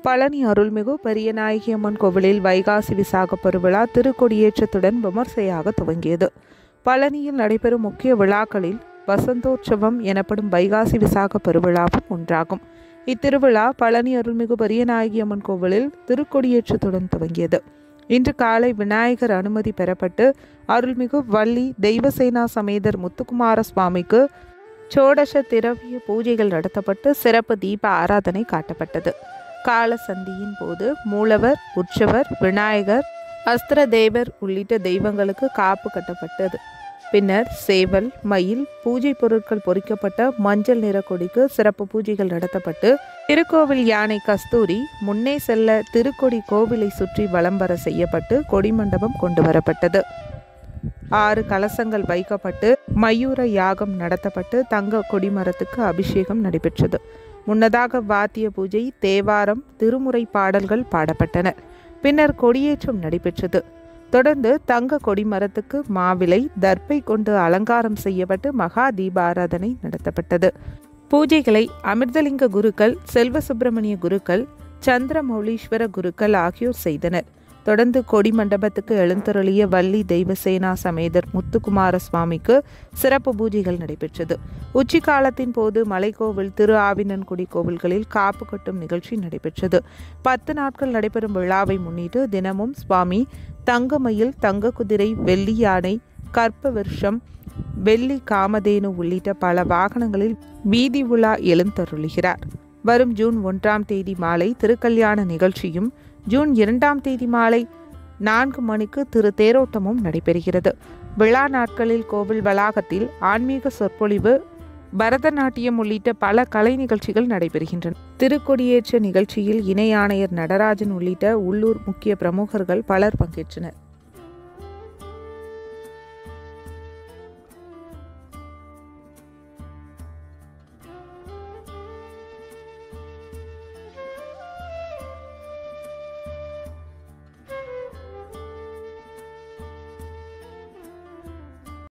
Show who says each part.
Speaker 1: பழனி அருள்மிகு பெரியநாயகி அம்மன் கோவிலில் வைகாசி விசாக பெருவிழா திருக்கொடியேற்றத்துடன் விமர்சையாக துவங்கியது பழனியில் நடைபெறும் முக்கிய விழாக்களில் வசந்தோற்சவம் எனப்படும் வைகாசி விசாக பெருவிழாவும் ஒன்றாகும் இத்திருவிழா பழனி அருள்மிகு பெரியநாயகி அம்மன் கோவிலில் திருக்கொடியேற்றத்துடன் துவங்கியது இன்று காலை விநாயகர் அனுமதி பெறப்பட்டு அருள்மிகு வள்ளி தெய்வசேனா சமேதர் முத்துக்குமார சுவாமிக்கு சோடச திரவிய பூஜைகள் நடத்தப்பட்டு சிறப்பு தீப ஆராதனை காட்டப்பட்டது கால சந்தியின் போது மூலவர் உற்சவர் விநாயகர் அஸ்திர தேவர் உள்ளிட்ட தெய்வங்களுக்கு காப்பு கட்டப்பட்டது பின்னர் சேவல் மயில் பூஜை பொருட்கள் பொறிக்கப்பட்ட மஞ்சள் நிற கொடிக்கு சிறப்பு பூஜைகள் நடத்தப்பட்டு திருக்கோவில் யானை கஸ்தூரி முன்னே செல்ல திருக்கொடி கோவிலை சுற்றி வலம் வர செய்யப்பட்டு கொடிமண்டபம் கொண்டு வரப்பட்டது ஆறு கலசங்கள் வைக்கப்பட்டு மயூர யாகம் நடத்தப்பட்டு தங்க கொடிமரத்துக்கு அபிஷேகம் நடைபெற்றது முன்னதாக வாத்திய பூஜை தேவாரம் திருமுறை பாடல்கள் பாடப்பட்டன பின்னர் கொடியேற்றம் நடைபெற்றது தொடர்ந்து தங்க கொடிமரத்துக்கு மாவிலை தர்ப்பை கொண்டு அலங்காரம் செய்யப்பட்டு மகா தீபாராதனை நடத்தப்பட்டது பூஜைகளை அமிர்தலிங்க குருக்கள் செல்வ சுப்பிரமணிய குருக்கள் சந்திரமௌலீஸ்வர குருக்கள் ஆகியோர் செய்தனர் தொடர்ந்து கொடி மண்டபத்துக்கு எழுந்தருளிய வள்ளி தெய்வசேனா சமேதர் முத்துக்குமார சுவாமிக்கு சிறப்பு பூஜைகள் நடைபெற்றது உச்சி காலத்தின் போது மலைக்கோவில் திரு ஆவினன்குடி கோவில்களில் காப்பு கட்டும் நிகழ்ச்சி நடைபெற்றது பத்து நாட்கள் நடைபெறும் விழாவை முன்னிட்டு தினமும் சுவாமி தங்கமயில் தங்க குதிரை வெள்ளி யானை கற்ப விருஷம் வெள்ளி காமதேனு உள்ளிட்ட பல வாகனங்களில் வீதி உலா எழுந்தருளுகிறார் வரும் ஜூன் ஒன்றாம் தேதி மாலை திருக்கல்யாண நிகழ்ச்சியும் ஜூன் இரண்டாம் தேதி மாலை நான்கு மணிக்கு திரு தேரோட்டமும் நடைபெறுகிறது விழா நாட்களில் கோவில் வளாகத்தில் ஆன்மீக சொற்பொழிவு பரதநாட்டியம் உள்ளிட்ட பல கலை நிகழ்ச்சிகள் நடைபெறுகின்றன திருக்கொடியேற்ற நிகழ்ச்சியில் இணை ஆணையர் நடராஜன் உள்ளிட்ட உள்ளூர் முக்கிய பிரமுகர்கள் பலர் பங்கேற்றனர்